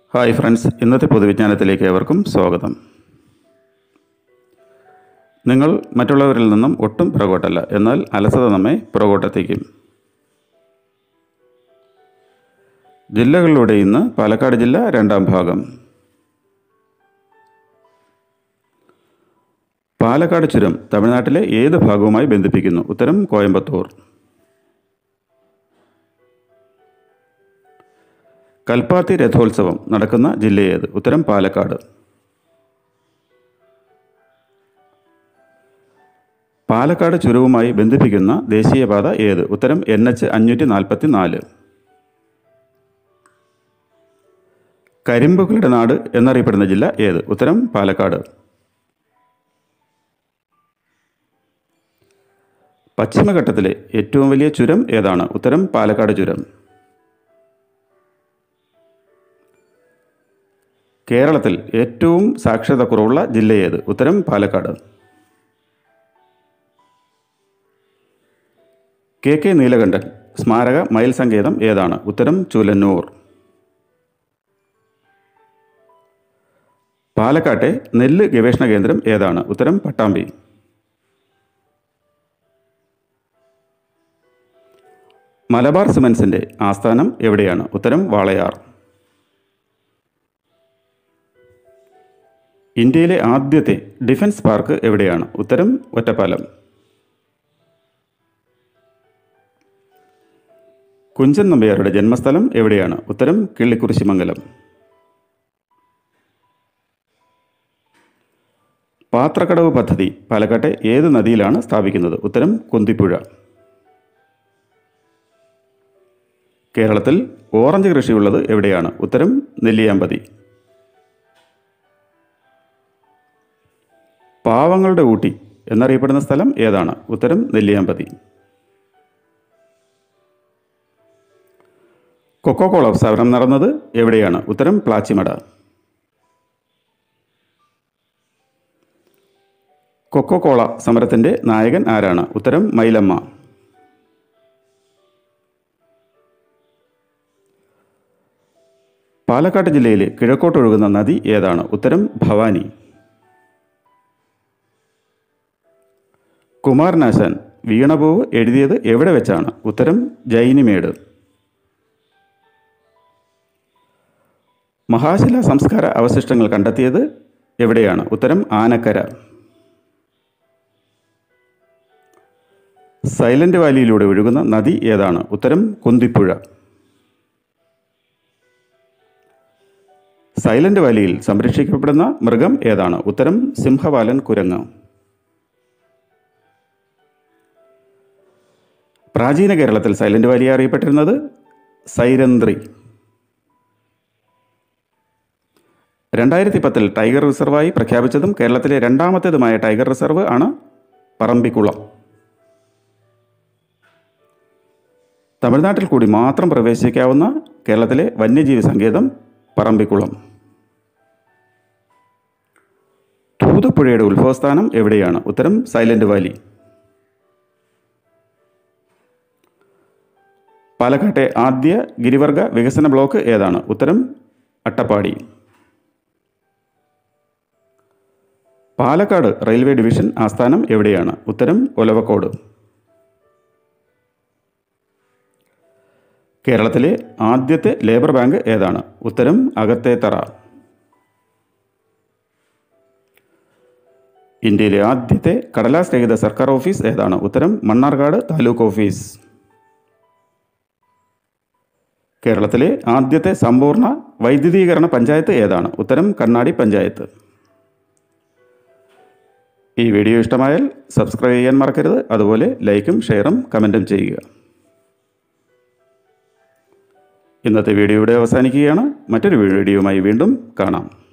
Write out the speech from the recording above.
hi friends ഇന്നത്തെ പൊതുവിജ്ഞാനത്തിലേക്ക് ഏവർക്കും സ്വാഗതം നിങ്ങൾ മറ്റുള്ളവരിൽ നിന്നും ഒട്ടും പുറകോട്ടല്ല എന്നാൽ അലസത നമ്മെ പുറകോട്ടെത്തിക്കും ജില്ലകളിലൂടെ ഇന്ന് പാലക്കാട് ജില്ല രണ്ടാം ഭാഗം പാലക്കാട് ചുരം തമിഴ്നാട്ടിലെ ഏത് ഭാഗവുമായി ബന്ധിപ്പിക്കുന്നു ഉത്തരം കോയമ്പത്തൂർ കൽപ്പാത്തി രഥോത്സവം നടക്കുന്ന ജില്ലയേത് ഉത്തരം പാലക്കാട് പാലക്കാട് ചുരവുമായി ബന്ധിപ്പിക്കുന്ന ദേശീയപാത ഏത് ഉത്തരം എൻ എച്ച് അഞ്ഞൂറ്റി നാൽപ്പത്തി നാല് കരിമ്പുകളുടെ നാട് എന്നറിയപ്പെടുന്ന ജില്ല ഏത് ഉത്തരം പാലക്കാട് പശ്ചിമഘട്ടത്തിലെ ഏറ്റവും വലിയ ചുരം ഏതാണ് ഉത്തരം പാലക്കാട് ചുരം കേരളത്തിൽ ഏറ്റവും സാക്ഷരത കുറവുള്ള ജില്ല ഏത് ഉത്തരം പാലക്കാട് കെ കെ നീലകണ്ഠൻ സ്മാരക മയിൽ സങ്കേതം ഏതാണ് ഉത്തരം ചൂലന്നൂർ പാലക്കാട്ടെ നെല്ല് ഗവേഷണ കേന്ദ്രം ഏതാണ് ഉത്തരം പട്ടാമ്പി മലബാർ സിമൻസിൻ്റെ ആസ്ഥാനം എവിടെയാണ് ഉത്തരം വാളയാർ ഇന്ത്യയിലെ ആദ്യത്തെ ഡിഫൻസ് പാർക്ക് എവിടെയാണ് ഉത്തരം ഒറ്റപ്പാലം കുഞ്ചൻ നമ്പ്യാരുടെ ജന്മസ്ഥലം എവിടെയാണ് ഉത്തരം കിള്ളിക്കുറിശിമംഗലം പാത്രക്കടവ് പദ്ധതി പാലക്കാട്ടെ ഏത് നദിയിലാണ് സ്ഥാപിക്കുന്നത് ഉത്തരം കുന്തിപ്പുഴ കേരളത്തിൽ ഓറഞ്ച് കൃഷിയുള്ളത് എവിടെയാണ് ഉത്തരം നെല്ലിയാമ്പതി പാവങ്ങളുടെ ഊട്ടി എന്നറിയപ്പെടുന്ന സ്ഥലം ഏതാണ് ഉത്തരം നെല്ലിയാമ്പതി കൊക്കോകോള സമരം നടന്നത് എവിടെയാണ് ഉത്തരം പ്ലാച്ചിമട കൊക്കോകോള സമരത്തിൻ്റെ നായകൻ ആരാണ് ഉത്തരം മൈലമ്മ പാലക്കാട് ജില്ലയിലെ കിഴക്കോട്ടൊഴുകുന്ന നദി ഏതാണ് ഉത്തരം ഭവാനി കുമാരനാശാൻ വീണപൂവ് എഴുതിയത് എവിടെ വെച്ചാണ് ഉത്തരം ജൈനിമേട് മഹാശില സംസ്കാര അവശിഷ്ടങ്ങൾ കണ്ടെത്തിയത് എവിടെയാണ് ഉത്തരം ആനക്കര സൈലന്റ് വാലിയിലൂടെ ഒഴുകുന്ന നദി ഏതാണ് ഉത്തരം കുന്തിപ്പുഴ സൈലന്റ് വാലിയിൽ സംരക്ഷിക്കപ്പെടുന്ന മൃഗം ഏതാണ് ഉത്തരം സിംഹവാലൻ കുരങ്ങ് പ്രാചീന കേരളത്തിൽ സൈലന്റ് വാലി അറിയപ്പെട്ടിരുന്നത് സൈരന്ത്രി രണ്ടായിരത്തി പത്തിൽ ടൈഗർ റിസർവായി പ്രഖ്യാപിച്ചതും കേരളത്തിലെ രണ്ടാമത്തേതുമായ ടൈഗർ റിസർവ് ആണ് പറമ്പിക്കുളം തമിഴ്നാട്ടിൽ കൂടി മാത്രം പ്രവേശിക്കാവുന്ന കേരളത്തിലെ വന്യജീവി സങ്കേതം പറമ്പിക്കുളം തൂതുപ്പുഴയുടെ ഉത്ഭവസ്ഥാനം എവിടെയാണ് ഉത്തരം സൈലന്റ് വാലി പാലക്കാട്ടെ ആദ്യ ഗിരിവർഗ വികസന ബ്ലോക്ക് ഏതാണ് ഉത്തരം അട്ടപ്പാടി പാലക്കാട് റെയിൽവേ ഡിവിഷൻ ആസ്ഥാനം എവിടെയാണ് ഉത്തരം ഒലവക്കോട് കേരളത്തിലെ ആദ്യത്തെ ലേബർ ബാങ്ക് ഏതാണ് ഉത്തരം അകത്തേത്തറ ഇന്ത്യയിലെ ആദ്യത്തെ കടലാസ് രഹിത സർക്കാർ ഓഫീസ് ഏതാണ് ഉത്തരം മണ്ണാർക്കാട് താലൂക്ക് ഓഫീസ് കേരളത്തിലെ ആദ്യത്തെ സമ്പൂർണ്ണ വൈദ്യുതീകരണ പഞ്ചായത്ത് ഏതാണ് ഉത്തരം കണ്ണാടി പഞ്ചായത്ത് ഈ വീഡിയോ ഇഷ്ടമായാൽ സബ്സ്ക്രൈബ് ചെയ്യാൻ മറക്കരുത് അതുപോലെ ലൈക്കും ഷെയറും കമൻറ്റും ചെയ്യുക ഇന്നത്തെ വീഡിയോ ഇവിടെ അവസാനിക്കുകയാണ് മറ്റൊരു വീഡിയോയുമായി വീണ്ടും കാണാം